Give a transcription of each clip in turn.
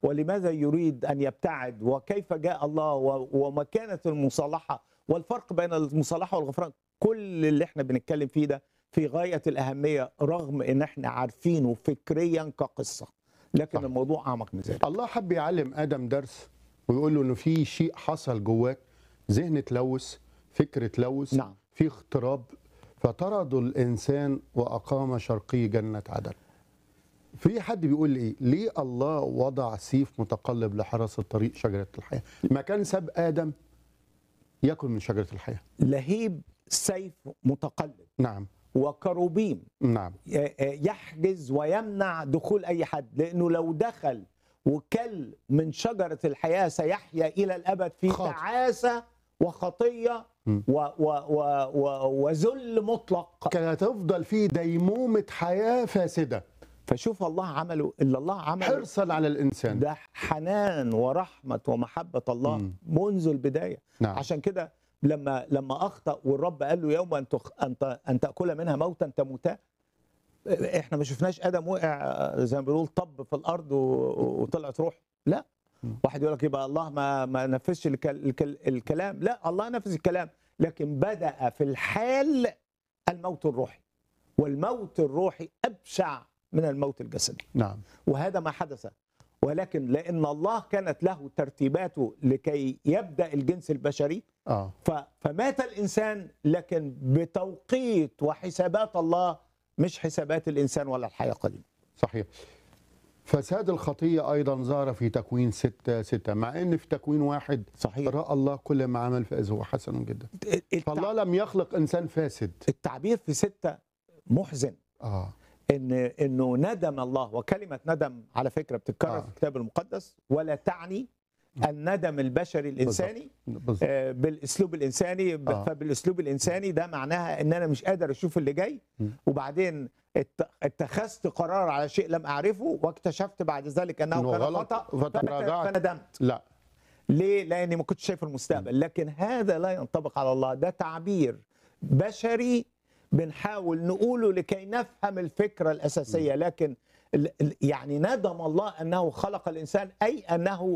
ولماذا يريد ان يبتعد وكيف جاء الله و- ومكانه المصالحه والفرق بين المصالحه والغفران كل اللي احنا بنتكلم فيه ده في غايه الاهميه رغم ان احنا عارفينه فكريا كقصه لكن صح. الموضوع اعمق من ذلك الله حب يعلم ادم درس ويقول له انه في شيء حصل جواك ذهن تلوث فكر تلوث نعم في اغتراب فطردوا الانسان واقام شرقي جنه عدن في حد بيقول لي ايه ليه الله وضع سيف متقلب لحراسه طريق شجره الحياه ما كان ساب ادم ياكل من شجره الحياه لهيب سيف متقلب نعم وكروبيم نعم يحجز ويمنع دخول اي حد لانه لو دخل وكل من شجره الحياه سيحيا الى الابد في خاطئ. تعاسه وخطيه م. و و و و وذل مطلق كانت هتفضل في ديمومه حياه فاسده فشوف الله عمله اللي الله عمله حرصا على الانسان ده حنان ورحمه ومحبه الله م. منذ البدايه نعم عشان كده لما لما اخطا والرب قال له يوم ان تخ... ان ت- ان تاكل منها موتا تموتا احنا ما شفناش ادم وقع زي ما بيقول طب في الارض و- وطلعت روح لا م. واحد يقول لك يبقى الله ما ما نفذش الك... الك... الكلام لا الله نفذ الكلام لكن بدا في الحال الموت الروحي والموت الروحي ابشع من الموت الجسدي نعم وهذا ما حدث ولكن لان الله كانت له ترتيباته لكي يبدا الجنس البشري اه ف- فمات الانسان لكن بتوقيت وحسابات الله مش حسابات الانسان ولا الحياه قديم صحيح فساد الخطية أيضا ظهر في تكوين ستة ستة مع أن في تكوين واحد صحيح رأى الله كل ما عمل فإذ هو حسن جدا التع- فالله لم يخلق إنسان فاسد التعبير في ستة محزن آه ان انه ندم الله وكلمه ندم على فكره بتتكرر آه. في الكتاب المقدس ولا تعني الندم البشري الانساني بالظبط آه، بالاسلوب الانساني ب- آه. فبالاسلوب الانساني ده معناها ان انا مش قادر اشوف اللي جاي م. وبعدين ات- اتخذت قرار على شيء لم اعرفه واكتشفت بعد ذلك انه إنه كان غلط خطا فتراجعت. فندمت لا ليه؟ لاني ما كنتش شايف المستقبل لكن هذا لا ينطبق على الله ده تعبير بشري بنحاول نقوله لكي نفهم الفكره الاساسيه لكن ال- ال- يعني ندم الله انه خلق الانسان اي انه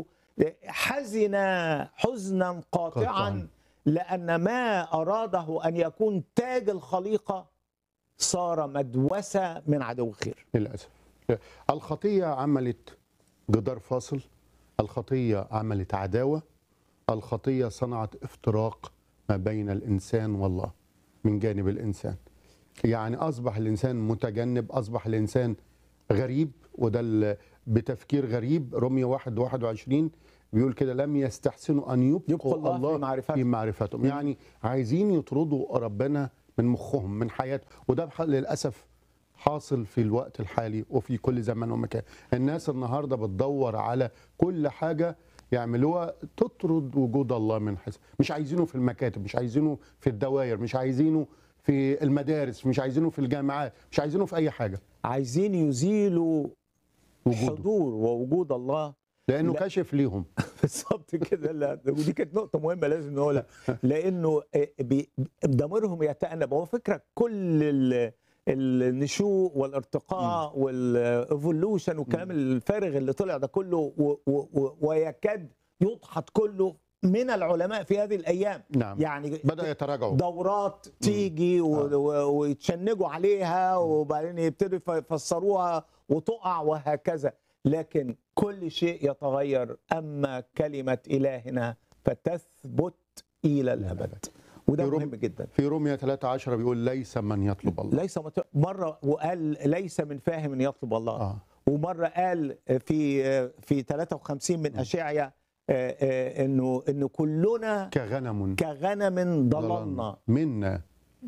حزن حزنا قاطعاً. قاطعا لان ما اراده ان يكون تاج الخليقه صار مدوسه من عدو الخير للأسف الخطية عملت جدار فاصل الخطية عملت عداوة الخطية صنعت افتراق ما بين الإنسان والله من جانب الإنسان يعني أصبح الإنسان متجنب أصبح الإنسان غريب وده ال- بتفكير غريب رمية واحد واحد وعشرين بيقول كده لم يستحسنوا أن يبقوا, يبقوا الله في الله معرفته. في معرفتهم يعني عايزين يطردوا ربنا من مخهم من حياتهم وده بح- للأسف حاصل في الوقت الحالي وفي كل زمان ومكان الناس النهاردة بتدور على كل حاجة يعملوها تطرد وجود الله من حيث مش عايزينه في المكاتب مش عايزينه في الدوائر مش عايزينه في المدارس مش عايزينه في الجامعات مش عايزينه في أي حاجة عايزين يزيلوا وجوده حضور ووجود الله لأنه لا. كاشف ليهم بالظبط كده لا ودي كانت نقطة مهمة لازم نقولها لأنه آه، بي- ضميرهم يتأنب هو فكرة كل ال- النشوء والارتقاء والايفولوشن والكلام الفارغ اللي طلع ده كله و- و- و- ويكاد يضحط كله من العلماء في هذه الأيام نعم يعني بدأ يتراجعوا دورات تيجي و- آه. و- ويتشنجوا عليها وبعدين يبتدوا يف- يفسروها وتقع وهكذا لكن كل شيء يتغير اما كلمه الهنا فتثبت الى الابد وده في روم- مهم جدا في رومية 13 بيقول ليس من يطلب الله ليس مت... مره وقال ليس من فاهم ان يطلب الله آه. ومره قال في في 53 من اشعيا آه، آه، انه انه كلنا كغنم كغنم ضللنا منا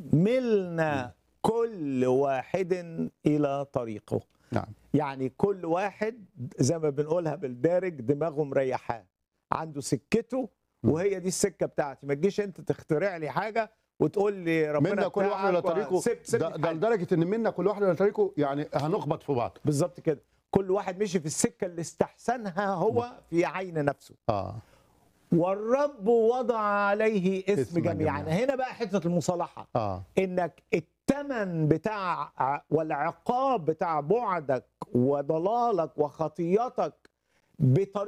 ملنا كل واحد الى طريقه نعم يعني كل واحد زي ما بنقولها بالدارج دماغه مريحاه عنده سكته وهي دي السكه بتاعتي ما تجيش انت تخترع لي حاجه وتقول لي ربنا منا كل واحد بتاعك على طريقه وسيب سيب ده, ده لدرجة إن منا كل واحد على طريقه يعني هنخبط في بعض بالظبط كده كل واحد مشي في السكه اللي استحسنها هو في عين نفسه آه والرب وضع عليه اسم, اسم جميع جميع. يعني هنا بقى حته المصالحه آه انك الثمن بتاع والعقاب بتاع بعدك وضلالك وخطيتك بطريقه